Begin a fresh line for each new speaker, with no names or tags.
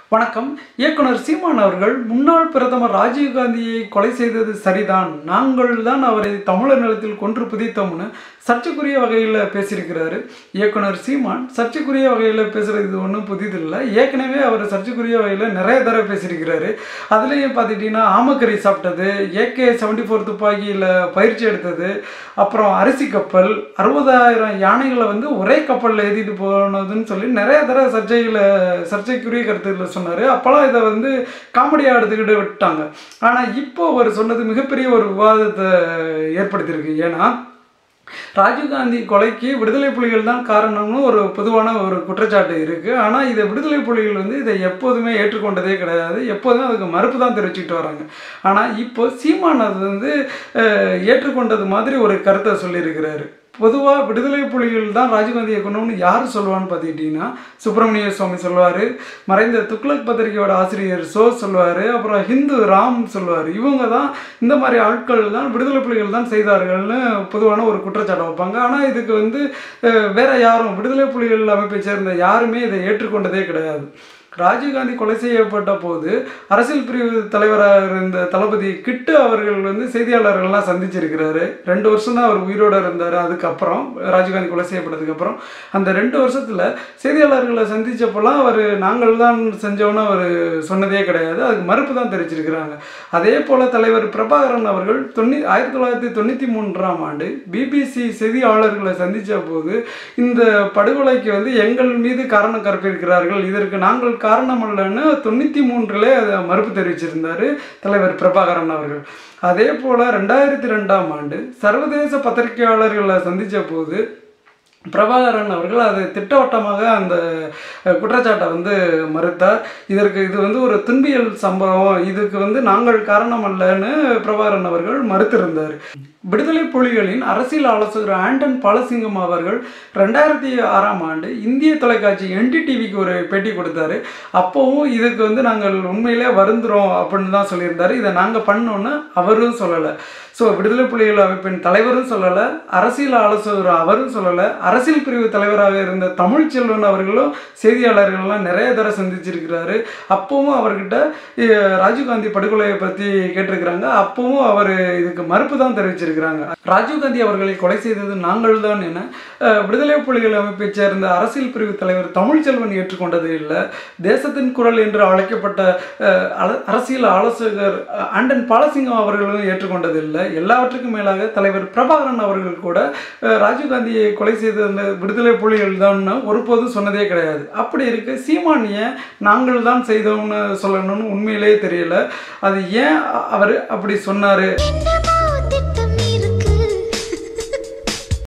வணக்கம் இயக்குனர் சீமான் அவர்கள் முன்னாள் பிரதமர் ராஜீவ்காந்தியை கொலை செய்தது சரிதான் நாங்கள் தான் அவரை தமிழர் நிலத்தில் கொன்று புதைத்தோம்னு சர்ச்சைக்குரிய வகையில் பேசியிருக்கிறாரு இயக்குனர் சீமான் சர்ச்சைக்குரிய வகையில் பேசுகிறது இது ஒன்றும் புதிதில்லை ஏற்கனவே அவர் சர்ச்சைக்குரிய வகையில் நிறைய தடவை பேசியிருக்கிறாரு அதுலேயும் பார்த்துக்கிட்டிங்கன்னா ஆமக்கறி சாப்பிட்டது ஏகே செவன்டி ஃபோர் துப்பாக்கியில் பயிற்சி எடுத்தது அப்புறம் அரிசி கப்பல் அறுபதாயிரம் யானைகளை வந்து ஒரே கப்பலில் ஏற்றிட்டு போனதுன்னு சொல்லி நிறைய தடவை சர்ச்சைகளை சர்ச்சைக்குரிய கருத்துக்களை சொன்னார் அப்போல்லாம் இதை வந்து காமெடியாக எடுத்துக்கிட்டு விட்டாங்க ஆனால் இப்போ அவர் சொன்னது மிகப்பெரிய ஒரு விவாதத்தை ஏற்படுத்தியிருக்கு ஏன்னா ராஜீவ்காந்தி கொலைக்கு விடுதலை புலிகள் தான் காரணம்னு ஒரு பொதுவான ஒரு குற்றச்சாட்டு இருக்குது ஆனால் இதை விடுதலை புலிகள் வந்து இதை எப்போதுமே ஏற்றுக்கொண்டதே கிடையாது எப்போதுமே அதுக்கு மறுப்பு தான் தெரிவிச்சுட்டு வராங்க ஆனால் இப்போ சீமான் அது வந்து அஹ், ஏற்றுக்கொண்டது மாதிரி ஒரு கருத்தை சொல்லியிருக்கிறாரு பொதுவாக விடுதலை புலிகள் தான் ராஜீவ்காந்தியை கொண்டோம்னு யார் சொல்லுவான்னு பார்த்துக்கிட்டிங்கன்னா சுப்பிரமணிய சுவாமி சொல்லுவார் மறைந்த துக்ளக் பத்திரிகையோட ஆசிரியர் சோ சொல்லுவார் அப்புறம் ஹிந்து ராம் சொல்லுவார் இவங்க தான் இந்த மாதிரி ஆட்கள் தான் விடுதலை புலிகள் தான் செய்தார்கள்னு பொதுவான ஒரு குற்றச்சாட்டை வைப்பாங்க ஆனால் இதுக்கு வந்து அஹ், வேற யாரும் விடுதலை புலிகள் அமைப்பை சேர்ந்த யாருமே இதை ஏற்றுக்கொண்டதே கிடையாது ராஜீவ்காந்தி கொலை செய்யப்பட்ட போது அரசியல் பிரிவு தலைவராக இருந்த தளபதி கிட்டு அவர்கள் வந்து செய்தியாளர்கள்லாம் சந்திச்சிருக்கிறாரு ரெண்டு வருஷம் தான் அவர் உயிரோடு இருந்தார் அதுக்கப்புறம் ராஜீவ்காந்தி கொலை செய்யப்பட்டதுக்கு அப்புறம் அந்த ரெண்டு வருஷத்தில் செய்தியாளர்களை சந்திச்சப்போலாம் அவர் நாங்கள் தான் செஞ்சோன்னு அவர் சொன்னதே கிடையாது அதுக்கு மறுப்பு தான் தெரிவிச்சிருக்கிறாங்க அதே போல் தலைவர் பிரபாகரன் அவர்கள் தொண்ணூ ஆயிரத்தி தொள்ளாயிரத்தி தொண்ணூற்றி மூன்றாம் ஆண்டு பிபிசி செய்தியாளர்களை சந்தித்த போது இந்த படுகொலைக்கு வந்து எங்கள் மீது காரணம் கற்பிருக்கிறார்கள் இதற்கு நாங்கள் காரணம் அல்லன்னு தொண்ணூற்றி மூன்றில் அதை மறுப்பு தெரிவிச்சிருந்தார் தலைவர் பிரபாகரன் அவர்கள் அதே போல் ரெண்டாயிரத்தி ரெண்டாம் ஆண்டு சர்வதேச பத்திரிகையாளர்களை சந்தித்த போது பிரபாகரன் அவர்கள் அதை திட்டவட்டமாக அந்த அஹ், குற்றச்சாட்டை வந்து மறுத்தார் இதற்கு இது வந்து ஒரு துன்பியல் சம்பவம் இதுக்கு வந்து நாங்கள் காரணம் அல்லன்னு பிரபாகரன் அவர்கள் மறுத்திருந்தார் விடுதலை புலிகளின் அரசியல் ஆலோசகர் ஆண்டன் பாலசிங்கம் அவர்கள் ரெண்டாயிரத்தி ஆறாம் ஆண்டு இந்திய தொலைக்காட்சி என்டிடிவிக்கு ஒரு பேட்டி கொடுத்தாரு அப்போவும் இதுக்கு வந்து நாங்கள் உண்மையிலே வருந்துறோம் அப்படின்னு தான் சொல்லியிருந்தாரு இதை நாங்கள் பண்ணோன்னு அவரும் சொல்லலை ஸோ விடுதலை புலிகள் அமைப்பின் தலைவரும் சொல்லலை அரசியல் ஆலோசகர் அவரும் சொல்லலை அரசியல் பிரிவு தலைவராக இருந்த தமிழ்ச்செல்வன் அவர்களும் செய்தியாளர்கள்லாம் நிறைய தடவை சந்திச்சிருக்கிறாரு அப்பவும் அவர்கிட்ட அஹ், ராஜீவ்காந்தி படுகொலையை பற்றி கேட்டிருக்கிறாங்க அப்பவும் அவர் இதுக்கு மறுப்பு தான் தெரிவிச்சிருக்கிறாங்க ராஜீவ்காந்தி அவர்களை கொலை செய்தது நாங்கள் தான் என அஹ், விடுதலை புலிகள் அமைப்பைச் சேர்ந்த அரசியல் பிரிவு தலைவர் தமிழ்ச்செல்வன் ஏற்றுக்கொண்டது இல்லை தேசத்தின் குரல் என்று அழைக்கப்பட்ட அஹ், அல- அரசியல் ஆலோசகர் அஹ், ஆண்டன் பாலசிங்கம் அவர்களும் ஏற்றுக்கொண்டது இல்லை எல்லாவற்றுக்கும் மேலாக தலைவர் பிரபாகரன் அவர்கள் கூட அஹ், ராஜீவ்காந்தியை கொலை செய்த அந்த விடுதலை புலிகள் தான் ஒருபோதும் சொன்னதே கிடையாது அப்படி இருக்கு சீமானியை நாங்கள் தான் செய்தோம்னு சொல்லணும்னு உண்மையிலேயே தெரியல அது ஏன் அவர் அப்படி சொன்னார்